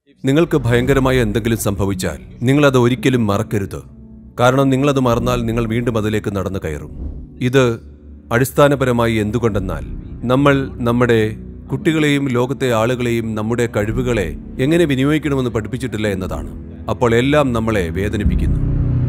നിങ്ങൾക്ക് ഭയങ്കരമായ എന്തെങ്കിലും സംഭവിച്ചാൽ നിങ്ങളത് ഒരിക്കലും മറക്കരുത് കാരണം നിങ്ങളത് മറന്നാൽ നിങ്ങൾ വീണ്ടും അതിലേക്ക് നടന്നു കയറും ഇത് അടിസ്ഥാനപരമായി എന്തുകൊണ്ടെന്നാൽ നമ്മൾ നമ്മുടെ കുട്ടികളെയും ലോകത്തെ ആളുകളെയും നമ്മുടെ കഴിവുകളെ എങ്ങനെ വിനിയോഗിക്കണമെന്ന് പഠിപ്പിച്ചിട്ടില്ല എന്നതാണ് അപ്പോൾ എല്ലാം നമ്മളെ വേദനിപ്പിക്കുന്നു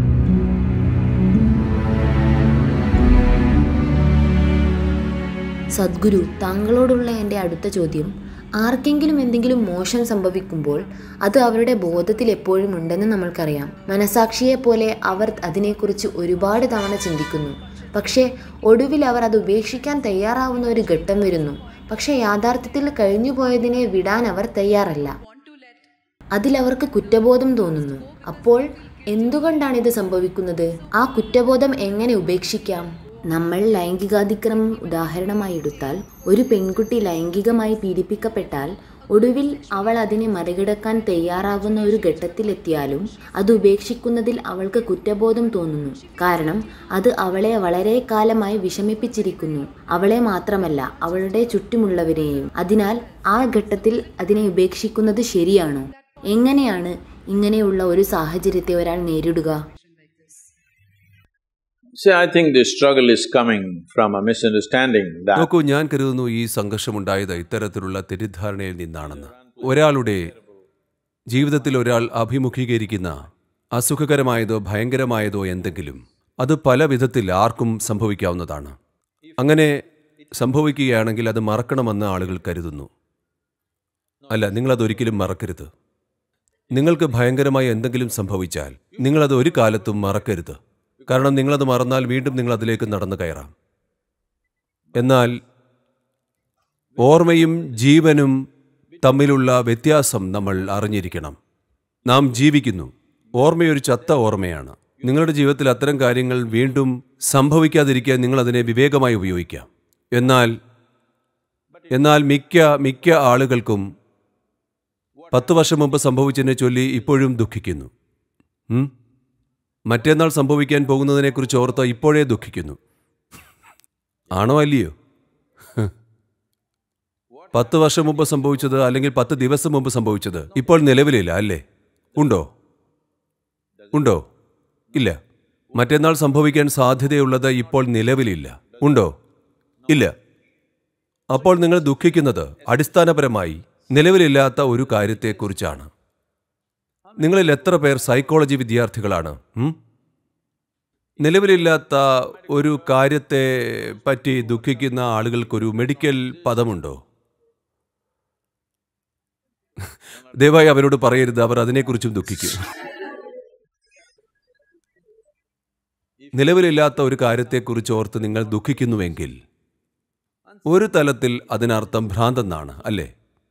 സദ്ഗുരു താങ്കളോടുള്ള എൻ്റെ അടുത്ത ചോദ്യം ആർക്കെങ്കിലും എന്തെങ്കിലും മോശം സംഭവിക്കുമ്പോൾ അത് അവരുടെ ബോധത്തിൽ എപ്പോഴും ഉണ്ടെന്ന് നമ്മൾക്കറിയാം മനസാക്ഷിയെ പോലെ അവർ അതിനെക്കുറിച്ച് ഒരുപാട് തവണ ചിന്തിക്കുന്നു പക്ഷേ ഒടുവിൽ അവർ അത് ഉപേക്ഷിക്കാൻ തയ്യാറാവുന്ന ഒരു ഘട്ടം വരുന്നു പക്ഷേ യാഥാർത്ഥ്യത്തിൽ കഴിഞ്ഞുപോയതിനെ വിടാൻ അവർ തയ്യാറല്ല അതിലവർക്ക് കുറ്റബോധം തോന്നുന്നു അപ്പോൾ എന്തുകൊണ്ടാണ് ഇത് സംഭവിക്കുന്നത് ആ കുറ്റബോധം എങ്ങനെ ഉപേക്ഷിക്കാം നമ്മൾ ലൈംഗികാതിക്രമം ഉദാഹരണമായി എടുത്താൽ ഒരു പെൺകുട്ടി ലൈംഗികമായി പീഡിപ്പിക്കപ്പെട്ടാൽ ഒടുവിൽ അവൾ അതിനെ മറികടക്കാൻ തയ്യാറാവുന്ന ഒരു ഘട്ടത്തിലെത്തിയാലും അത് ഉപേക്ഷിക്കുന്നതിൽ അവൾക്ക് കുറ്റബോധം തോന്നുന്നു കാരണം അത് അവളെ വളരെ കാലമായി വിഷമിപ്പിച്ചിരിക്കുന്നു അവളെ മാത്രമല്ല അവളുടെ ചുറ്റുമുള്ളവരെയും അതിനാൽ ആ ഘട്ടത്തിൽ അതിനെ ഉപേക്ഷിക്കുന്നത് ശരിയാണോ എങ്ങനെയാണ് ഇങ്ങനെയുള്ള ഒരു സാഹചര്യത്തെ ഒരാൾ നേരിടുക See, I think the struggle is coming from a misunderstanding that നോക്കൂ ഞാൻ കരുതുന്നു ഈ സംഘർഷമുണ്ടായത് ഇത്തരത്തിലുള്ള തെറ്റിദ്ധാരണയിൽ നിന്നാണെന്ന് ഒരാളുടെ ജീവിതത്തിൽ ഒരാൾ അഭിമുഖീകരിക്കുന്ന അസുഖകരമായതോ ഭയങ്കരമായതോ എന്തെങ്കിലും അത് പല വിധത്തിൽ ആർക്കും സംഭവിക്കാവുന്നതാണ് അങ്ങനെ സംഭവിക്കുകയാണെങ്കിൽ അത് മറക്കണമെന്ന് ആളുകൾ കരുതുന്നു അല്ല നിങ്ങളതൊരിക്കലും മറക്കരുത് നിങ്ങൾക്ക് ഭയങ്കരമായ എന്തെങ്കിലും സംഭവിച്ചാൽ നിങ്ങളത് ഒരു കാലത്തും മറക്കരുത് കാരണം നിങ്ങളത് മറന്നാൽ വീണ്ടും നിങ്ങൾ അതിലേക്ക് നടന്നു കയറാം എന്നാൽ ഓർമ്മയും ജീവനും തമ്മിലുള്ള വ്യത്യാസം നമ്മൾ അറിഞ്ഞിരിക്കണം നാം ജീവിക്കുന്നു ഓർമ്മയൊരു ചത്ത ഓർമ്മയാണ് നിങ്ങളുടെ ജീവിതത്തിൽ അത്തരം കാര്യങ്ങൾ വീണ്ടും സംഭവിക്കാതിരിക്കാൻ നിങ്ങൾ അതിനെ വിവേകമായി ഉപയോഗിക്കാം എന്നാൽ എന്നാൽ മിക്ക മിക്ക ആളുകൾക്കും പത്ത് വർഷം മുമ്പ് സംഭവിച്ചതിനെ ചൊല്ലി ഇപ്പോഴും ദുഃഖിക്കുന്നു ഉം? മറ്റന്നാൾ സംഭവിക്കാൻ പോകുന്നതിനെക്കുറിച്ച് ഓർത്ത് ഇപ്പോഴേ ദുഃഖിക്കുന്നു ആണോ അല്ലയോ പത്ത് വർഷം മുമ്പ് സംഭവിച്ചത് അല്ലെങ്കിൽ പത്ത് ദിവസം മുമ്പ് സംഭവിച്ചത് ഇപ്പോൾ നിലവിലില്ല അല്ലേ ഉണ്ടോ ഉണ്ടോ ഇല്ല മറ്റന്നാൾ സംഭവിക്കാൻ സാധ്യതയുള്ളത് ഇപ്പോൾ നിലവിലില്ല ഉണ്ടോ ഇല്ല അപ്പോൾ നിങ്ങൾ ദുഃഖിക്കുന്നത് അടിസ്ഥാനപരമായി നിലവിലില്ലാത്ത ഒരു കാര്യത്തെക്കുറിച്ചാണ് നിങ്ങളിൽ എത്ര പേർ സൈക്കോളജി വിദ്യാർത്ഥികളാണ് ഉം? നിലവിലില്ലാത്ത ഒരു കാര്യത്തെ പറ്റി ദുഃഖിക്കുന്ന ആളുകൾക്കൊരു മെഡിക്കൽ പദമുണ്ടോ ദയവായി അവരോട് പറയരുത് അവർ അതിനെക്കുറിച്ചും ദുഃഖിക്കും നിലവിലില്ലാത്ത ഒരു കാര്യത്തെക്കുറിച്ച് ഓർത്ത് നിങ്ങൾ ദുഃഖിക്കുന്നുവെങ്കിൽ ഒരു തലത്തിൽ അതിനർത്ഥം ഭ്രാന്തെന്നാണ് അല്ലേ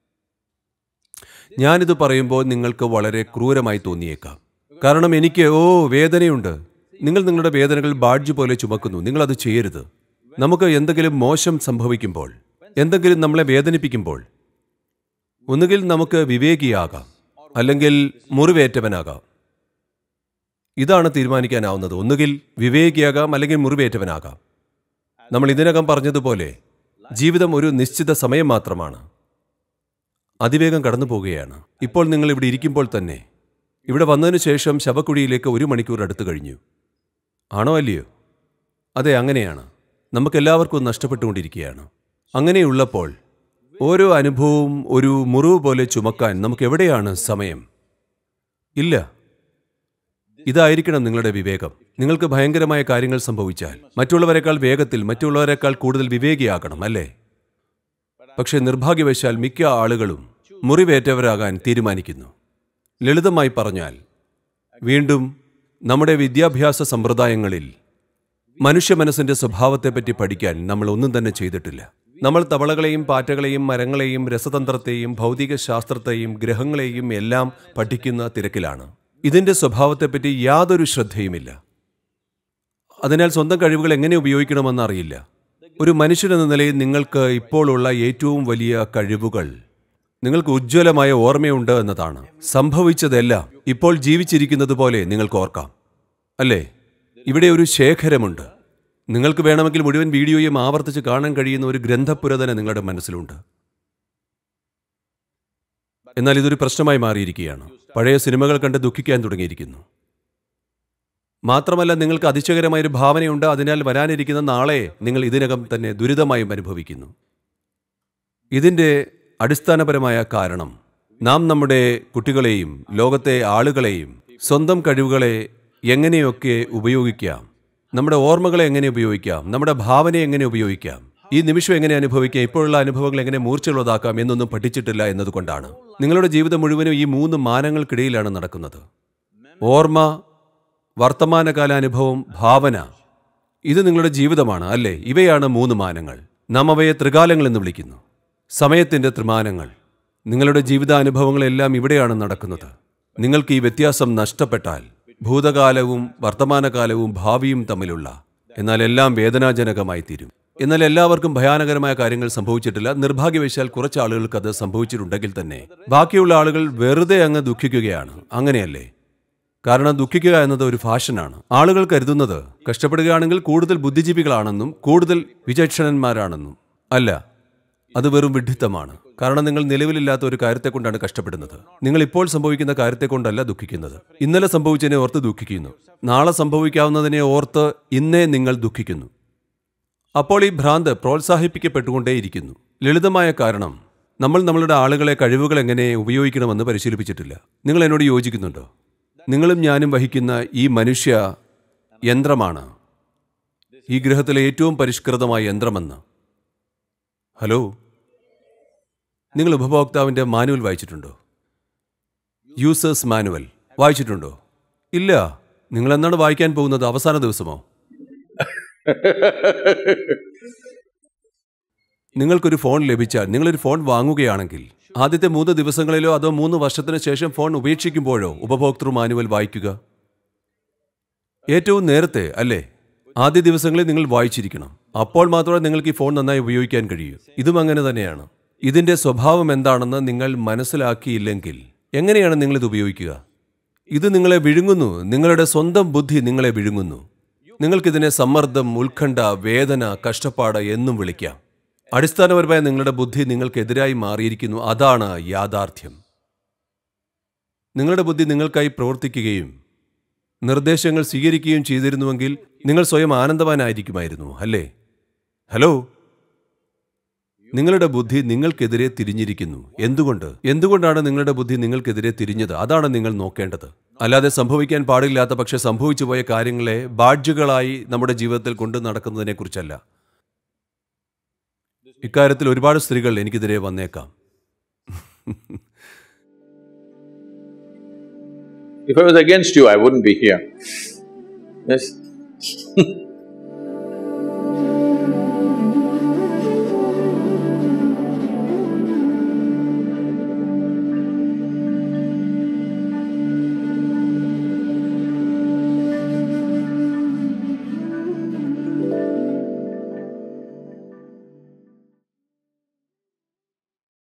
ഞാനിത് പറയുമ്പോൾ നിങ്ങൾക്ക് വളരെ ക്രൂരമായി തോന്നിയേക്കാം കാരണം എനിക്ക് ഓ വേദനയുണ്ട് നിങ്ങൾ നിങ്ങളുടെ വേദനകൾ ബാഡ്ജ് പോലെ ചുമക്കുന്നു നിങ്ങളത് ചെയ്യരുത് നമുക്ക് എന്തെങ്കിലും മോശം സംഭവിക്കുമ്പോൾ എന്തെങ്കിലും നമ്മളെ വേദനിപ്പിക്കുമ്പോൾ ഒന്നുകിൽ നമുക്ക് വിവേകിയാകാം അല്ലെങ്കിൽ മുറിവേറ്റവനാകാം ഇതാണ് തീരുമാനിക്കാനാവുന്നത് ഒന്നുകിൽ വിവേകിയാകാം അല്ലെങ്കിൽ മുറിവേറ്റവനാകാം നമ്മൾ ഇതിനകം പറഞ്ഞതുപോലെ ജീവിതം ഒരു നിശ്ചിത സമയം മാത്രമാണ് അതിവേഗം കടന്നു പോവുകയാണ് ഇപ്പോൾ നിങ്ങൾ ഇവിടെ ഇരിക്കുമ്പോൾ തന്നെ ഇവിടെ വന്നതിന് ശേഷം ശവക്കുഴിയിലേക്ക് ഒരു മണിക്കൂർ അടുത്തു കഴിഞ്ഞു ആണോ അല്ലയോ അതെ അങ്ങനെയാണ് നമുക്കെല്ലാവർക്കും നഷ്ടപ്പെട്ടുകൊണ്ടിരിക്കുകയാണ് അങ്ങനെയുള്ളപ്പോൾ ഓരോ അനുഭവവും ഒരു മുറിവ് പോലെ ചുമക്കാൻ നമുക്ക് എവിടെയാണ് സമയം ഇല്ല ഇതായിരിക്കണം നിങ്ങളുടെ വിവേകം നിങ്ങൾക്ക് ഭയങ്കരമായ കാര്യങ്ങൾ സംഭവിച്ചാൽ മറ്റുള്ളവരെക്കാൾ വേഗത്തിൽ മറ്റുള്ളവരെക്കാൾ കൂടുതൽ വിവേകിയാകണം അല്ലേ പക്ഷേ നിർഭാഗ്യവശാൽ മിക്ക ആളുകളും മുറിവേറ്റവരാകാൻ തീരുമാനിക്കുന്നു ലളിതമായി പറഞ്ഞാൽ വീണ്ടും നമ്മുടെ വിദ്യാഭ്യാസ സമ്പ്രദായങ്ങളിൽ മനുഷ്യ മനസ്സിന്റെ സ്വഭാവത്തെപ്പറ്റി പഠിക്കാൻ നമ്മൾ ഒന്നും തന്നെ ചെയ്തിട്ടില്ല നമ്മൾ തവളകളെയും പാറ്റകളെയും മരങ്ങളെയും രസതന്ത്രത്തെയും ഭൗതിക ശാസ്ത്രത്തെയും ഗ്രഹങ്ങളെയും എല്ലാം പഠിക്കുന്ന തിരക്കിലാണ് ഇതിന്റെ സ്വഭാവത്തെപ്പറ്റി യാതൊരു ശ്രദ്ധയുമില്ല അതിനാൽ സ്വന്തം കഴിവുകൾ എങ്ങനെ ഉപയോഗിക്കണമെന്ന് അറിയില്ല ഒരു മനുഷ്യനെന്ന നിലയിൽ നിങ്ങൾക്ക് ഇപ്പോൾ ഉള്ള ഏറ്റവും വലിയ കഴിവുകൾ നിങ്ങൾക്ക് ഉജ്ജ്വലമായ ഓർമ്മയുണ്ട് എന്നതാണ് സംഭവിച്ചതെല്ലാം ഇപ്പോൾ ജീവിച്ചിരിക്കുന്നത് പോലെ നിങ്ങൾക്ക് ഓർക്കാം അല്ലേ ഇവിടെ ഒരു ശേഖരമുണ്ട് നിങ്ങൾക്ക് വേണമെങ്കിൽ മുഴുവൻ വീഡിയോയും ആവർത്തിച്ച് കാണാൻ കഴിയുന്ന ഒരു ഗ്രന്ഥപുരതന നിങ്ങളുടെ മനസ്സിലുണ്ട് എന്നാൽ ഇതൊരു പ്രശ്നമായി മാറിയിരിക്കുകയാണ് പഴയ സിനിമകൾ കണ്ട് ദുഃഖിക്കാൻ തുടങ്ങിയിരിക്കുന്നു മാത്രമല്ല നിങ്ങൾക്ക് അതിശയകരമായൊരു ഭാവനയുണ്ട് അതിനാൽ വരാനിരിക്കുന്ന നാളെ നിങ്ങൾ ഇതിനകം തന്നെ ദുരിതമായും അനുഭവിക്കുന്നു ഇതിൻ്റെ അടിസ്ഥാനപരമായ കാരണം നാം നമ്മുടെ കുട്ടികളെയും ലോകത്തെ ആളുകളെയും സ്വന്തം കഴിവുകളെ എങ്ങനെയൊക്കെ ഉപയോഗിക്കാം നമ്മുടെ ഓർമ്മകളെ എങ്ങനെ ഉപയോഗിക്കാം നമ്മുടെ ഭാവനയെ എങ്ങനെ ഉപയോഗിക്കാം ഈ നിമിഷം എങ്ങനെ അനുഭവിക്കാം ഇപ്പോഴുള്ള അനുഭവങ്ങൾ എങ്ങനെ മൂർച്ചയുള്ളതാക്കാം എന്നൊന്നും പഠിച്ചിട്ടില്ല എന്നതുകൊണ്ടാണ് നിങ്ങളുടെ ജീവിതം മുഴുവനും ഈ മൂന്ന് മാനങ്ങൾക്കിടയിലാണ് നടക്കുന്നത് ഓർമ്മ വർത്തമാനകാല അനുഭവം ഭാവന ഇത് നിങ്ങളുടെ ജീവിതമാണ് അല്ലേ ഇവയാണ് മൂന്ന് മാനങ്ങൾ നാം അവയെ ത്രികാലങ്ങൾ എന്ന് വിളിക്കുന്നു സമയത്തിന്റെ ത്രിമാനങ്ങൾ നിങ്ങളുടെ ജീവിതാനുഭവങ്ങളെല്ലാം ഇവിടെയാണ് നടക്കുന്നത് നിങ്ങൾക്ക് ഈ വ്യത്യാസം നഷ്ടപ്പെട്ടാൽ ഭൂതകാലവും വർത്തമാനകാലവും ഭാവിയും തമ്മിലുള്ള എന്നാൽ എല്ലാം വേദനാജനകമായി തീരും എന്നാൽ എല്ലാവർക്കും ഭയാനകരമായ കാര്യങ്ങൾ സംഭവിച്ചിട്ടില്ല നിർഭാഗ്യവശാൽ കുറച്ച് ആളുകൾക്ക് അത് സംഭവിച്ചിട്ടുണ്ടെങ്കിൽ തന്നെ ബാക്കിയുള്ള ആളുകൾ വെറുതെ അങ്ങ് ദുഃഖിക്കുകയാണ് അങ്ങനെയല്ലേ കാരണം ദുഃഖിക്കുക എന്നത് ഒരു ഫാഷനാണ് ആളുകൾ കരുതുന്നത് കഷ്ടപ്പെടുകയാണെങ്കിൽ കൂടുതൽ ബുദ്ധിജീവികളാണെന്നും കൂടുതൽ വിചക്ഷണന്മാരാണെന്നും അല്ല അത് വെറും വിഡ്ഢിത്തമാണ് കാരണം നിങ്ങൾ നിലവിലില്ലാത്ത ഒരു കാര്യത്തെ കൊണ്ടാണ് കഷ്ടപ്പെടുന്നത് നിങ്ങൾ ഇപ്പോൾ സംഭവിക്കുന്ന കാര്യത്തെ കൊണ്ടല്ല ദുഃഖിക്കുന്നത് ഇന്നലെ സംഭവിച്ചതിനെ ഓർത്ത് ദുഃഖിക്കുന്നു നാളെ സംഭവിക്കാവുന്നതിനെ ഓർത്ത് ഇന്നേ നിങ്ങൾ ദുഃഖിക്കുന്നു അപ്പോൾ ഈ ഭ്രാന്ത് പ്രോത്സാഹിപ്പിക്കപ്പെട്ടുകൊണ്ടേയിരിക്കുന്നു ലളിതമായ കാരണം നമ്മൾ നമ്മളുടെ ആളുകളെ കഴിവുകൾ എങ്ങനെ ഉപയോഗിക്കണമെന്ന് പരിശീലിപ്പിച്ചിട്ടില്ല നിങ്ങൾ എന്നോട് യോജിക്കുന്നുണ്ടോ നിങ്ങളും ഞാനും വഹിക്കുന്ന ഈ മനുഷ്യ യന്ത്രമാണ് ഈ ഗ്രഹത്തിലെ ഏറ്റവും പരിഷ്കൃതമായ യന്ത്രമെന്ന് ഹലോ നിങ്ങൾ ഉപഭോക്താവിൻ്റെ മാനുവൽ വായിച്ചിട്ടുണ്ടോ യൂസേഴ്സ് മാനുവൽ വായിച്ചിട്ടുണ്ടോ ഇല്ല നിങ്ങൾ എന്നാണ് വായിക്കാൻ പോകുന്നത് അവസാന ദിവസമോ നിങ്ങൾക്കൊരു ഫോൺ ലഭിച്ചാൽ നിങ്ങളൊരു ഫോൺ വാങ്ങുകയാണെങ്കിൽ ആദ്യത്തെ മൂന്ന് ദിവസങ്ങളിലോ അതോ മൂന്ന് വർഷത്തിന് ശേഷം ഫോൺ ഉപേക്ഷിക്കുമ്പോഴോ ഉപഭോക്തൃ മാനുവൽ വായിക്കുക ഏറ്റവും നേരത്തെ അല്ലേ ആദ്യ ദിവസങ്ങളിൽ നിങ്ങൾ വായിച്ചിരിക്കണം അപ്പോൾ മാത്രമേ നിങ്ങൾക്ക് ഈ ഫോൺ നന്നായി ഉപയോഗിക്കാൻ കഴിയൂ ഇതും അങ്ങനെ തന്നെയാണ് ഇതിന്റെ സ്വഭാവം എന്താണെന്ന് നിങ്ങൾ മനസ്സിലാക്കിയില്ലെങ്കിൽ എങ്ങനെയാണ് നിങ്ങൾ ഇത് ഉപയോഗിക്കുക ഇത് നിങ്ങളെ വിഴുങ്ങുന്നു നിങ്ങളുടെ സ്വന്തം ബുദ്ധി നിങ്ങളെ വിഴുങ്ങുന്നു നിങ്ങൾക്കിതിനെ സമ്മർദ്ദം ഉത്കണ്ഠ വേദന കഷ്ടപ്പാട് എന്നും വിളിക്കാം അടിസ്ഥാനപരമായ നിങ്ങളുടെ ബുദ്ധി നിങ്ങൾക്കെതിരായി മാറിയിരിക്കുന്നു അതാണ് യാഥാർത്ഥ്യം നിങ്ങളുടെ ബുദ്ധി നിങ്ങൾക്കായി പ്രവർത്തിക്കുകയും നിർദ്ദേശങ്ങൾ സ്വീകരിക്കുകയും ചെയ്തിരുന്നുവെങ്കിൽ നിങ്ങൾ സ്വയം ആനന്ദവാനായിരിക്കുമായിരുന്നു അല്ലേ ഹലോ നിങ്ങളുടെ ബുദ്ധി നിങ്ങൾക്കെതിരെ തിരിഞ്ഞിരിക്കുന്നു എന്തുകൊണ്ട് എന്തുകൊണ്ടാണ് നിങ്ങളുടെ ബുദ്ധി നിങ്ങൾക്കെതിരെ തിരിഞ്ഞത് അതാണ് നിങ്ങൾ നോക്കേണ്ടത് അല്ലാതെ സംഭവിക്കാൻ പാടില്ലാത്ത പക്ഷെ സംഭവിച്ചു പോയ കാര്യങ്ങളെ ബാഡ്ജുകളായി നമ്മുടെ ജീവിതത്തിൽ കൊണ്ടു നടക്കുന്നതിനെ കുറിച്ചല്ല ഇക്കാര്യത്തിൽ ഒരുപാട് സ്ത്രീകൾ എനിക്കെതിരെ വന്നേക്കാം If I was against you, I wouldn't be here. Yes?